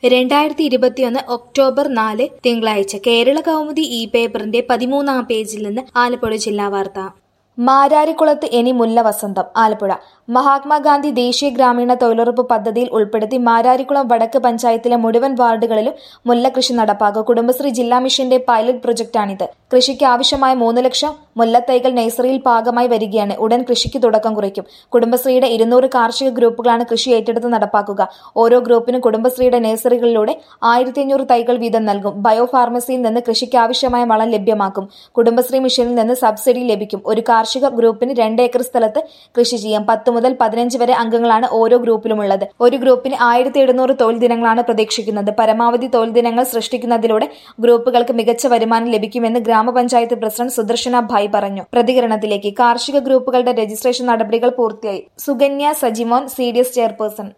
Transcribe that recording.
രണ്ടായിരത്തി ഇരുപത്തിയൊന്ന് ഒക്ടോബർ നാല് തിങ്കളാഴ്ച കേരള കൗമുദി ഇ പേപ്പറിന്റെ പതിമൂന്നാം പേജിൽ നിന്ന് ആലപ്പുഴ ജില്ലാ വാർത്ത മാരാരിക്കുളത്ത് ഇനി മുല്ല വസന്തം ആലപ്പുഴ മഹാത്മാഗാന്ധി ദേശീയ ഗ്രാമീണ തൊഴിലുറപ്പ് പദ്ധതിയിൽ ഉൾപ്പെടുത്തി മാരാരിക്കുളം വടക്ക് പഞ്ചായത്തിലെ മുഴുവൻ വാർഡുകളിലും മുല്ല കൃഷി നടപ്പാക്കും കുടുംബശ്രീ ജില്ലാ മിഷന്റെ പൈലറ്റ് പ്രൊജക്ടാണിത് കൃഷിക്ക് ആവശ്യമായ മൂന്ന് ലക്ഷം മുല്ലത്തൈകൾ നഴ്സറിയിൽ പാകമായി വരികയാണ് ഉടൻ കൃഷിക്ക് തുടക്കം കുറിക്കും കുടുംബശ്രീയുടെ ഇരുന്നൂറ് കാർഷിക ഗ്രൂപ്പുകളാണ് കൃഷി ഏറ്റെടുത്ത് നടപ്പാക്കുക ഓരോ ഗ്രൂപ്പിനും കുടുംബശ്രീയുടെ നഴ്സറികളിലൂടെ ആയിരത്തി അഞ്ഞൂറ് തൈകൾ വീതം നൽകും ബയോ ഫാർമസിയിൽ നിന്ന് കൃഷിക്ക് ആവശ്യമായ വളം ലഭ്യമാക്കും കുടുംബശ്രീ മിഷനിൽ നിന്ന് സബ്സിഡി ലഭിക്കും ഒരു കാർഷിക ഗ്രൂപ്പിന് രണ്ട് ഏക്കർ സ്ഥലത്ത് കൃഷി ചെയ്യാം പത്ത് മുതൽ പതിനഞ്ച് വരെ അംഗങ്ങളാണ് ഓരോ ഗ്രൂപ്പിലുമുള്ളത് ഒരു ഗ്രൂപ്പിന് ആയിരത്തി എഴുന്നൂറ് തൊഴിൽ ദിനങ്ങളാണ് പ്രതീക്ഷിക്കുന്നത് പരമാവധി തൊഴിൽ ദിനങ്ങൾ സൃഷ്ടിക്കുന്നതിലൂടെ ഗ്രൂപ്പുകൾക്ക് മികച്ച വരുമാനം ലഭിക്കുമെന്ന് ഗ്രാമപഞ്ചായത്ത് പ്രസിഡന്റ് സുദർശന ഭായ് പറഞ്ഞു പ്രതികരണത്തിലേക്ക് കാർഷിക ഗ്രൂപ്പുകളുടെ രജിസ്ട്രേഷൻ നടപടികൾ പൂർത്തിയായി Sukanya Sajimon C D S chairperson